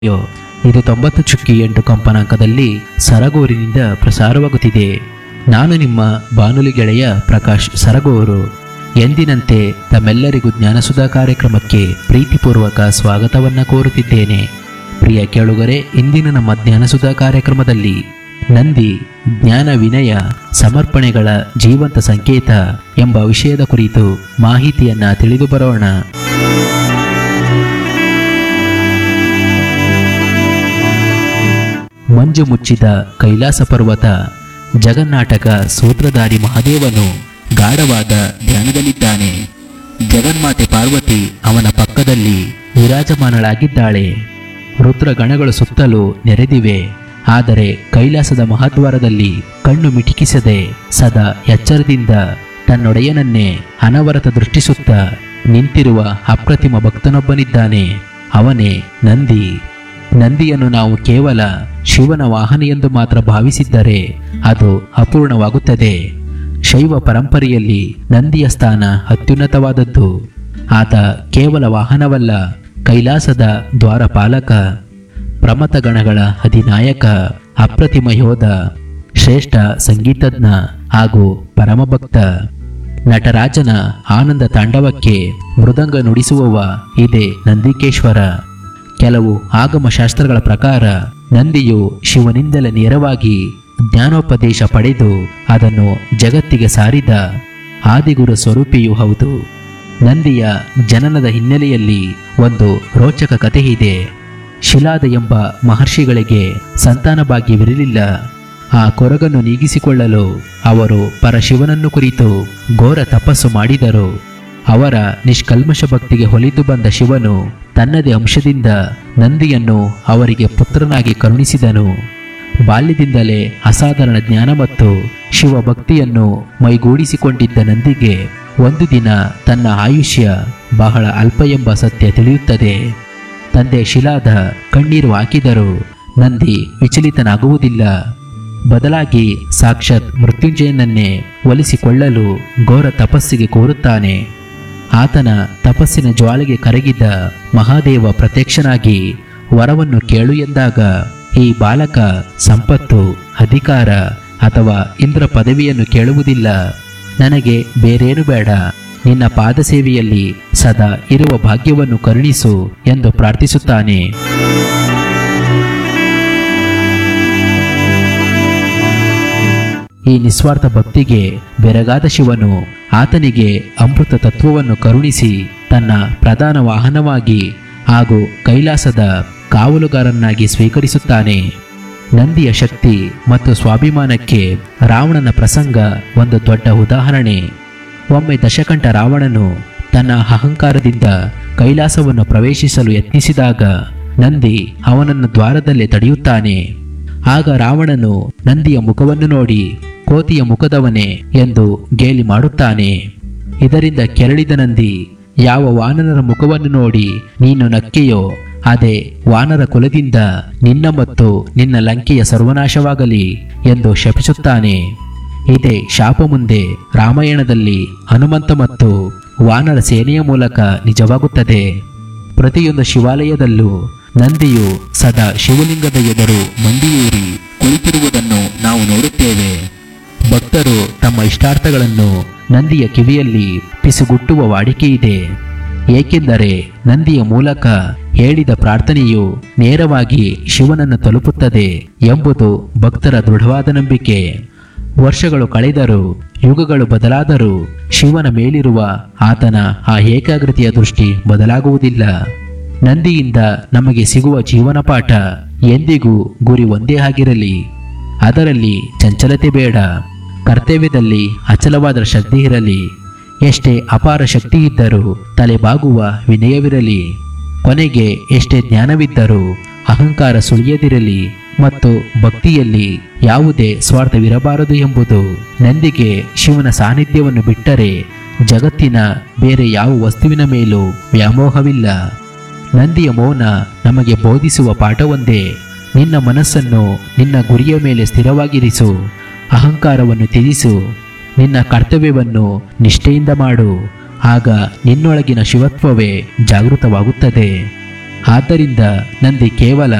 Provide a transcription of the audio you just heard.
ಯೋ, ಇದು ತೊಂಬತ್ತು ಚುಕ್ಕಿ ಎಂಟು ಕಂಪನಾಂಕದಲ್ಲಿ ಸರಗೂರಿನಿಂದ ಪ್ರಸಾರವಾಗುತ್ತಿದೆ ನಾನು ನಿಮ್ಮ ಬಾನುಲಿ ಗೆಳೆಯ ಪ್ರಕಾಶ್ ಸರಗೂರು ಎಂದಿನಂತೆ ತಮ್ಮೆಲ್ಲರಿಗೂ ಜ್ಞಾನಸುಧಾ ಕಾರ್ಯಕ್ರಮಕ್ಕೆ ಪ್ರೀತಿಪೂರ್ವಕ ಸ್ವಾಗತವನ್ನ ಕೋರುತ್ತಿದ್ದೇನೆ ಪ್ರಿಯ ಕೇಳುಗರೆ ಇಂದಿನ ನಮ್ಮ ಜ್ಞಾನಸುಧಾ ಕಾರ್ಯಕ್ರಮದಲ್ಲಿ ನಂದಿ ಜ್ಞಾನ ವಿನಯ ಸಮರ್ಪಣೆಗಳ ಜೀವಂತ ಸಂಕೇತ ಎಂಬ ವಿಷಯದ ಕುರಿತು ಮಾಹಿತಿಯನ್ನ ತಿಳಿದು ಬರೋಣ ಮಂಜು ಮುಚ್ಚಿದ ಕೈಲಾಸ ಪರ್ವತ ಜಗನ್ನಾಟಕ ಸೂತ್ರಧಾರಿ ಮಹಾದೇವನು ಗಾಢವಾದ ಧ್ಯಾನದಲ್ಲಿದ್ದಾನೆ ಜಗನ್ಮಾತೆ ಪಾರ್ವತಿ ಅವನ ಪಕ್ಕದಲ್ಲಿ ವಿರಾಜಮಾನಳಾಗಿದ್ದಾಳೆ ರುದ್ರಗಣಗಳು ಸುತ್ತಲೂ ನೆರೆದಿವೆ ಆದರೆ ಕೈಲಾಸದ ಮಹಾದ್ವಾರದಲ್ಲಿ ಕಣ್ಣು ಮಿಟಿಕಿಸದೆ ಸದಾ ಎಚ್ಚರದಿಂದ ತನ್ನೊಡೆಯನನ್ನೇ ಅನವರತ ದೃಷ್ಟಿಸುತ್ತಾ ನಿಂತಿರುವ ಅಪ್ರತಿಮ ಭಕ್ತನೊಬ್ಬನಿದ್ದಾನೆ ಅವನೇ ನಂದಿ ನಂದಿಯನ್ನು ನಾವು ಕೇವಲ ಶಿವನ ವಾಹನ ಎಂದು ಮಾತ್ರ ಭಾವಿಸಿದ್ದರೆ ಅದು ಅಪೂರ್ಣವಾಗುತ್ತದೆ ಶೈವ ಪರಂಪರೆಯಲ್ಲಿ ನಂದಿಯ ಸ್ಥಾನ ಅತ್ಯುನ್ನತವಾದದ್ದು ಆತ ಕೇವಲ ವಾಹನವಲ್ಲ ಕೈಲಾಸದ ದ್ವಾರಪಾಲಕ ಪ್ರಮಥ ಗಣಗಳ ಅಧಿನಾಯಕ ಅಪ್ರತಿಮ ಯೋಧ ಶ್ರೇಷ್ಠ ಸಂಗೀತಜ್ಞ ಹಾಗೂ ಪರಮಭಕ್ತ ನಟರಾಜನ ಆನಂದ ತಾಂಡವಕ್ಕೆ ಮೃದಂಗ ನುಡಿಸುವವ ಇದೇ ನಂದಿಕೇಶ್ವರ ಕೆಲವು ಆಗಮ ಶಾಸ್ತ್ರಗಳ ಪ್ರಕಾರ ನಂದಿಯು ಶಿವನಿಂದಲೇ ನೇರವಾಗಿ ಜ್ಞಾನೋಪದೇಶ ಪಡೆದು ಅದನ್ನು ಜಗತ್ತಿಗೆ ಸಾರಿದ ಆದಿಗುರು ಸ್ವರೂಪಿಯೂ ಹೌದು ನಂದಿಯ ಜನನದ ಹಿನ್ನೆಲೆಯಲ್ಲಿ ಒಂದು ರೋಚಕ ಕಥೆ ಇದೆ ಶಿಲಾದ ಎಂಬ ಮಹರ್ಷಿಗಳಿಗೆ ಸಂತಾನ ಭಾಗ್ಯವಿರಲಿಲ್ಲ ಆ ಕೊರಗನ್ನು ನೀಗಿಸಿಕೊಳ್ಳಲು ಅವರು ಪರಶಿವನನ್ನು ಕುರಿತು ಘೋರ ತಪಸ್ಸು ಮಾಡಿದರು ಅವರ ನಿಷ್ಕಲ್ಮಶ ಭಕ್ತಿಗೆ ಹೊಲಿದು ಬಂದ ಶಿವನು ತನ್ನದೇ ಅಂಶದಿಂದ ನಂದಿಯನ್ನು ಅವರಿಗೆ ಪುತ್ರನಾಗಿ ಕರುಣಿಸಿದನು ಬಾಲ್ಯದಿಂದಲೇ ಅಸಾಧಾರಣ ಜ್ಞಾನ ಮತ್ತು ಶಿವಭಕ್ತಿಯನ್ನು ಮೈಗೂಡಿಸಿಕೊಂಡಿದ್ದ ನಂದಿಗೆ ಒಂದು ದಿನ ತನ್ನ ಆಯುಷ್ಯ ಬಹಳ ಅಲ್ಪ ಎಂಬ ಸತ್ಯ ತಿಳಿಯುತ್ತದೆ ತಂದೆ ಶಿಲಾದ ಕಣ್ಣೀರು ಹಾಕಿದರೂ ನಂದಿ ವಿಚಲಿತನಾಗುವುದಿಲ್ಲ ಬದಲಾಗಿ ಸಾಕ್ಷಾತ್ ಮೃತ್ಯುಂಜಯನನ್ನೇ ಒಲಿಸಿಕೊಳ್ಳಲು ಘೋರ ತಪಸ್ಸಿಗೆ ಕೋರುತ್ತಾನೆ ಆತನ ತಪಸ್ಸಿನ ಜ್ವಾಲೆಗೆ ಕರಗಿದ ಮಹಾದೇವ ಪ್ರತ್ಯಕ್ಷನಾಗಿ ವರವನ್ನು ಕೇಳು ಎಂದಾಗ ಈ ಬಾಲಕ ಸಂಪತ್ತು ಅಧಿಕಾರ ಅಥವಾ ಇಂದ್ರ ಪದವಿಯನ್ನು ಕೇಳುವುದಿಲ್ಲ ನನಗೆ ಬೇರೇನು ಬೇಡ ನಿನ್ನ ಪಾದಸೇವೆಯಲ್ಲಿ ಸದಾ ಇರುವ ಭಾಗ್ಯವನ್ನು ಕರುಣಿಸು ಎಂದು ಪ್ರಾರ್ಥಿಸುತ್ತಾನೆ ಈ ನಿಸ್ವಾರ್ಥ ಭಕ್ತಿಗೆ ಬೆರಗಾದ ಶಿವನು ಆತನಿಗೆ ಅಮೃತ ತತ್ವವನ್ನು ಕರುಣಿಸಿ ತನ್ನ ಪ್ರಧಾನ ವಾಹನವಾಗಿ ಹಾಗೂ ಕೈಲಾಸದ ಕಾವಲುಗಾರನ್ನಾಗಿ ಸ್ವೀಕರಿಸುತ್ತಾನೆ ನಂದಿಯ ಶಕ್ತಿ ಮತ್ತು ಸ್ವಾಭಿಮಾನಕ್ಕೆ ರಾವಣನ ಪ್ರಸಂಗ ಒಂದು ದೊಡ್ಡ ಉದಾಹರಣೆ ಒಮ್ಮೆ ದಶಕಂಠ ರಾವಣನು ತನ್ನ ಅಹಂಕಾರದಿಂದ ಕೈಲಾಸವನ್ನು ಪ್ರವೇಶಿಸಲು ಯತ್ನಿಸಿದಾಗ ನಂದಿ ಅವನನ್ನು ದ್ವಾರದಲ್ಲೇ ತಡೆಯುತ್ತಾನೆ ಆಗ ರಾವಣನು ನಂದಿಯ ಮುಖವನ್ನು ನೋಡಿ ಕೋತಿಯ ಮುಖದವನೇ ಎಂದು ಗೇಲಿ ಮಾಡುತ್ತಾನೆ ಇದರಿಂದ ಕೆರಳಿದ ನಂದಿ ಯಾವ ವಾನರರ ಮುಖವನ್ನು ನೋಡಿ ನೀನು ನಕ್ಕೆಯೋ ಅದೇ ವಾನರ ಕುಲದಿಂದ ನಿನ್ನ ಮತ್ತು ನಿನ್ನ ಲಂಕೆಯ ಸರ್ವನಾಶವಾಗಲಿ ಎಂದು ಶಪಿಸುತ್ತಾನೆ ಇದೇ ಶಾಪ ಮುಂದೆ ರಾಮಾಯಣದಲ್ಲಿ ಹನುಮಂತ ಮತ್ತು ವಾನರ ಸೇನೆಯ ಮೂಲಕ ನಿಜವಾಗುತ್ತದೆ ಪ್ರತಿಯೊಂದು ಶಿವಾಲಯದಲ್ಲೂ ನಂದಿಯು ಸದಾ ಶಿವಲಿಂಗದ ಎದುರು ಮಂಡಿಯೂರಿ ಕುಳಿತಿರುವುದನ್ನು ನಾವು ನೋಡುತ್ತೇವೆ ಭಕ್ತರು ತಮ್ಮ ಇಷ್ಟಾರ್ಥಗಳನ್ನು ನಂದಿಯ ಕಿವಿಯಲ್ಲಿ ಪಿಸುಗುಟ್ಟುವ ವಾಡಿಕೆ ಇದೆ ಏಕೆಂದರೆ ನಂದಿಯ ಮೂಲಕ ಹೇಳಿದ ಪ್ರಾರ್ಥನೆಯು ನೇರವಾಗಿ ಶಿವನನ್ನು ತಲುಪುತ್ತದೆ ಎಂಬುದು ಭಕ್ತರ ದೃಢವಾದ ನಂಬಿಕೆ ವರ್ಷಗಳು ಕಳೆದರೂ ಯುಗಗಳು ಬದಲಾದರೂ ಶಿವನ ಮೇಲಿರುವ ಆತನ ಆ ಏಕಾಗ್ರತೆಯ ದೃಷ್ಟಿ ಬದಲಾಗುವುದಿಲ್ಲ ನಂದಿಯಿಂದ ನಮಗೆ ಸಿಗುವ ಜೀವನ ಪಾಠ ಎಂದಿಗೂ ಗುರಿ ಒಂದೇ ಆಗಿರಲಿ ಅದರಲ್ಲಿ ಚಂಚಲತೆ ಬೇಡ ಕರ್ತವ್ಯದಲ್ಲಿ ಅಚಲವಾದ ಶ್ರದ್ಧೆ ಇರಲಿ ಎಷ್ಟೇ ಅಪಾರ ಶಕ್ತಿ ಇದ್ದರೂ ತಲೆಬಾಗುವ ವಿನಯವಿರಲಿ ಕೊನೆಗೆ ಎಷ್ಟೇ ಜ್ಞಾನವಿದ್ದರೂ ಅಹಂಕಾರ ಸುಳಿಯದಿರಲಿ ಮತ್ತು ಭಕ್ತಿಯಲ್ಲಿ ಯಾವುದೇ ಸ್ವಾರ್ಥವಿರಬಾರದು ಎಂಬುದು ನಂದಿಗೆ ಶಿವನ ಸಾನ್ನಿಧ್ಯವನ್ನು ಬಿಟ್ಟರೆ ಜಗತ್ತಿನ ಬೇರೆ ಯಾವ ವಸ್ತುವಿನ ಮೇಲೂ ವ್ಯಾಮೋಹವಿಲ್ಲ ನಂದಿಯ ಮೌನ ನಮಗೆ ಬೋಧಿಸುವ ಪಾಠವೊಂದೇ ನಿನ್ನ ಮನಸ್ಸನ್ನು ನಿನ್ನ ಗುರಿಯ ಮೇಲೆ ಸ್ಥಿರವಾಗಿರಿಸು ಅಹಂಕಾರವನ್ನು ತ್ಯಜಿಸು ನಿನ್ನ ಕರ್ತವ್ಯವನ್ನು ನಿಷ್ಠೆಯಿಂದ ಮಾಡು ಆಗ ನಿನ್ನೊಳಗಿನ ಶಿವತ್ವವೇ ಜಾಗೃತವಾಗುತ್ತದೆ ಆದ್ದರಿಂದ ನಂದಿ ಕೇವಲ